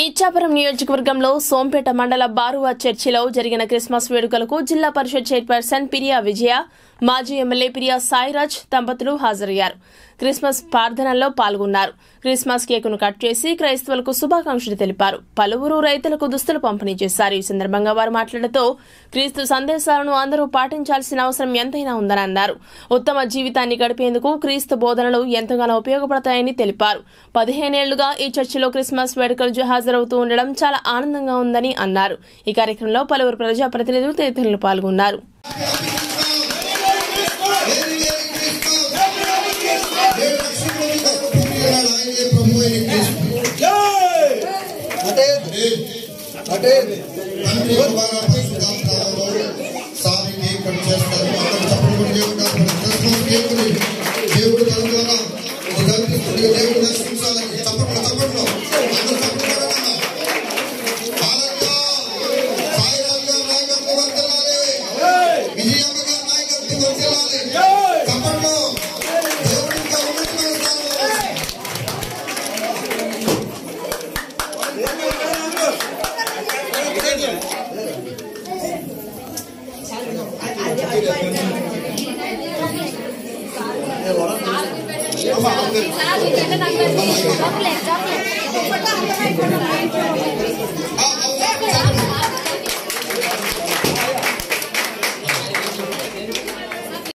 ఇచ్చాపురం నియోజకవర్గంలో సోంపేట మండల బారువా చర్చిలో జరిగిన క్రిస్మస్ వేడుకలకు జిల్లా పరిషత్ చైర్పర్సన్ పిరియా విజయ మాజీ ఎమ్మెల్యే పిరియా సాయిరాజ్ దంపతులు హాజరయ్యారు క్రిస్మస్ ప్రార్థనల్లో పాల్గొన్నారు క్రిస్మస్ కేకును కట్ చేసి క్రైస్తవులకు శుభాకాంక్షలు తెలిపారు పలువురు రైతులకు దుస్తులు పంపిణీ చేశారు ఈ సందర్భంగా వారు మాట్లాడుతూ క్రీస్తు సందేశాలను అందరూ పాటించాల్సిన అవసరం ఎంతైనా ఉందని అన్నారు ఉత్తమ జీవితాన్ని గడిపేందుకు క్రీస్తు బోధనలు ఎంతగానో ఉపయోగపడతాయని తెలిపారు పదిహేనేళ్లుగా ఈ చర్చిలో క్రిస్మస్ వేడుకలు హాజరవుతూ ఉండడం చాలా ఆనందంగా ఉందని అన్నారు ఈ కార్యక్రమంలో పలువురు ప్రజాప్రతినిధులు తదితరులు పాల్గొన్నారు అటే అటే తండ్రి ద్వారా పరిశుద్ధాత్మలో సామి కేక్ కట్ చేస్తారు అక్కడ చప్పట్లు కొట్టి దేవుడు కాపాడు. క్రిస్మస్ కేకుని దేవుడు తన ద్వారా ఇది కల్పిస్తుంది దేవుడు దర్శించాలని చప్పట్లు చప్పట్లు అందరూ చప్పట్లు కొట్టండి. హల్లెలూయా. సాయిరాజు గారి నాయకత్వం వర్ధిల్లాలి. విజయమ్మ గారి నాయకత్వం వర్ధిల్లాలి. చప్పట్లు దేవుడు ఇంకా ఉన్నతమైన స్థానంలో చాక్లెట్ చాక్లెట్